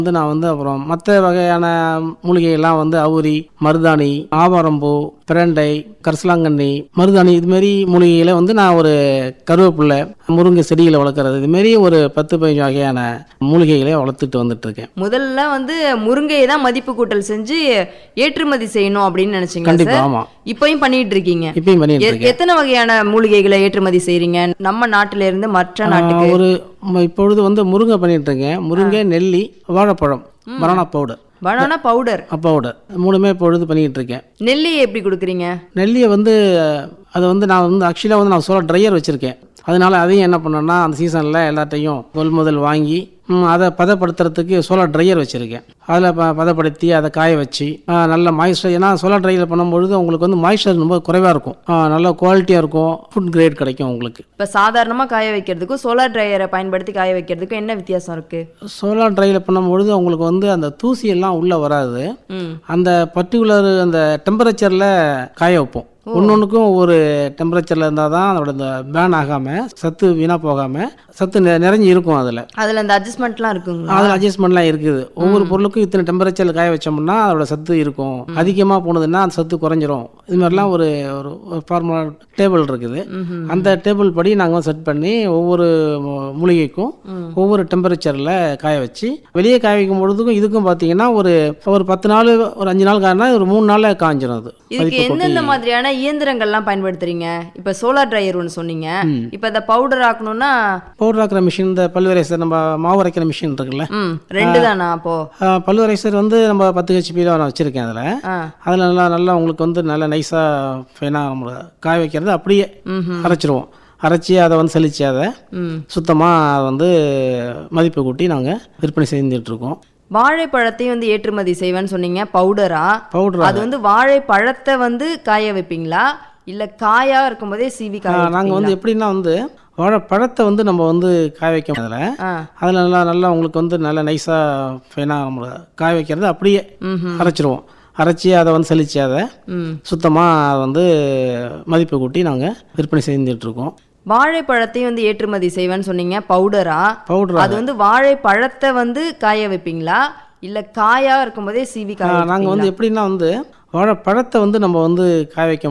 வந்து நான் வந்து அப்புறம் மற்ற வகையான மூலிகைகள்லாம் வந்து அவுரி மருதாணி ஆவாரம்பூ பிரண்டை கரிசலாங்கண்ணி மருதாணி இதுமாரி மூலிகைகளை வந்து நான் ஒரு கருவேப்பிள்ளை முருங்கை செடிகளை வளர்க்குறது இதுமாரி ஒரு பத்து பதினஞ்சு வகையான மூலிகைகளை வளர்த்துட்டு வந்துட்டு இருக்கேன் முதல்ல வந்து முருங்கையை தான் மதிப்பு கூட்டல் செஞ்சு ஏற்றுமதி செய்யணும் அப்படின்னு நினைச்சீங்க கண்டிப்பா சார் ஆமாம் இப்பயும் பண்ணிட்டு இருக்கீங்க இப்பயும் பண்ணிட்டு எ- இருக்கேன் எத்தனை வகையான மூலிகைகளை ஏற்றுமதி செய்றீங்க நம்ம நாட்டில இருந்து மற்ற நாட்டுக்கு ஆஹ் ஒரு ம- இப்பொழுது வந்து முருங்கை பண்ணிட்டு இருக்கேன் முருங்கை நெல்லி வாழைப்பழம் banana powder banana powder powder மூணுமே இப்பொழுது பண்ணிக்கிட்டு இருக்கேன் நெல்லி எப்படி கொடுக்குறீங்க நெல்லியை வந்து அதை வந்து நான் வந்து ஆக்சுவலாக வந்து நான் சோலார் ட்ரையர் வச்சுருக்கேன் அதனால அதையும் என்ன பண்ணேன்னா அந்த சீசனில் எல்லாத்தையும் கொள்முதல் வாங்கி ம், அதை பதப்படுத்துறதுக்கு சோலார் ட்ரையர் வச்சுருக்கேன் அதில் ப பதப்படுத்தி அதை காய வச்சு ஆ, நல்ல மாய்ஸ்சர் ஏன்னா சோலார் ட்ரையர் பண்ணும்பொழுது உங்களுக்கு வந்து மாய்ஸ்சர் ரொம்ப குறைவாக இருக்கும் ஆ, நல்ல குவாலிட்டியாக இருக்கும் ஃபுட் கிரேட் கிடைக்கும் உங்களுக்கு இப்ப சாதாரணமா காய வைக்கிறதுக்கும் சோலார் ட்ரையரை பயன்படுத்தி காய வைக்கிறதுக்கும் என்ன வித்தியாசம் இருக்கு சோலார் ட்ரையில் பண்ணும்பொழுது உங்களுக்கு வந்து அந்த தூசி எல்லாம் உள்ளே வராது ம் அந்த பர்டிகுலர் அந்த டெம்பரேச்சரில் காய வைப்போம் ஒன்னொன்றுக்கும் ஒரு டெம்பரேச்சரில் இருந்தால் தான் அதோட இந்த பேன் ஆகாமல் சத்து வீணாக போகாமல் சத்து நெ- நிறைஞ்சு இருக்கும் அதில் அதுல அந்த அட்ஜஸ்ட்மெண்ட்லாம் இருக்குங்களா அதில் அட்ஜஸ்ட்மெண்ட்லாம் இருக்குது ஒவ்வொரு பொருளுக்கும் இத்தனை டெம்பரேச்சரில் காய வச்சோம்னா அதோட சத்து இருக்கும் அதிகமாக போனதுன்னா அந்த சத்து குறைஞ்சிரும் இது மாதிரிலாம் ஒரு ஒரு ஃபார்முலா டேபிள் இருக்குது அந்த டேபிள் படி நாங்கள் செட் பண்ணி ஒவ்வொரு மூ- மூலிகைக்கும் ஒவ்வொரு டெம்பரேச்சரில் காய வச்சு வெளியே காய வைக்கும் பொழுதுக்கும் இதுக்கும் பார்த்தீங்கன்னா ஒரு ஒரு பத்து நாள் ஒரு அஞ்சு நாள் காயினா ஒரு மூணு நாளில் காஞ்சிரும் அது இதுக்கு மதிப்பு எந்தெந்த கொட்டி- மாதிரியான இயந்திரங்கள்லாம் பயன்படுத்துறீங்க இப்ப சோலார் ட்ரையர் ஒன்று சொன்னீங்க இப்ப இந்த பவுடர் ஆக்கணும்னா பவுடர் ஆக்கிற மிஷின் இந்த பல்வரைசர் நம்ம மாவு அரைக்கிற மிஷின் இருக்குல்ல ம் ரெண்டு தானா அப்போ பல்வரைசர் வந்து நம்ம பத்து ஹெச்பியில் நான் வச்சுருக்கேன் அதில் ஆ அதில் நல்லா நல்லா உங்களுக்கு வந்து நல்லா நைஸாக ஃபைனாக நம்ம காய வைக்கிறது அப்படியே அரைச்சிருவோம் அரைச்சி அதை வந்து செழிச்சு அதை ம் சுத்தமாக வந்து மதிப்பு கூட்டி நாங்கள் விற்பனை செஞ்சுட்ருக்கோம் வாழைப்பழத்தையும் வந்து ஏற்றுமதி செய்வேன்னு சொன்னீங்க பவுடரா பவுடர் அது வந்து வாழைப்பழத்தை வந்து காய வைப்பீங்களா இல்ல காயா இருக்கும்போதே சீவி காய நாங்கள் வந்து எப்படின்னா வந்து வாழைப்பழத்தை வந்து நம்ம வந்து காய வைக்க அதில் ஆ அதில் நல்லா நல்லா உங்களுக்கு வந்து நல்லா நைஸாக ஃபைனாக நம்ம காய வைக்கிறது அப்படியே அரைச்சிருவோம் அரைச்சி அதை வந்து செழிச்சு அதை ம் சுத்தமாக வந்து மதிப்பு கூட்டி நாங்கள் விற்பனை செஞ்சுட்ருக்கோம் வாழைப்பழத்தையும் வந்து ஏற்றுமதி செய்வேன்னு சொன்னீங்க பவுடரா பவுடர் அது வந்து வாழைப்பழத்தை வந்து காய வைப்பீங்களா இல்ல காயா இருக்கும்போதே சீவி காய நாங்கள் வந்து எப்படின்னா வந்து வாழைப்பழத்தை வந்து நம்ம வந்து காய வைக்க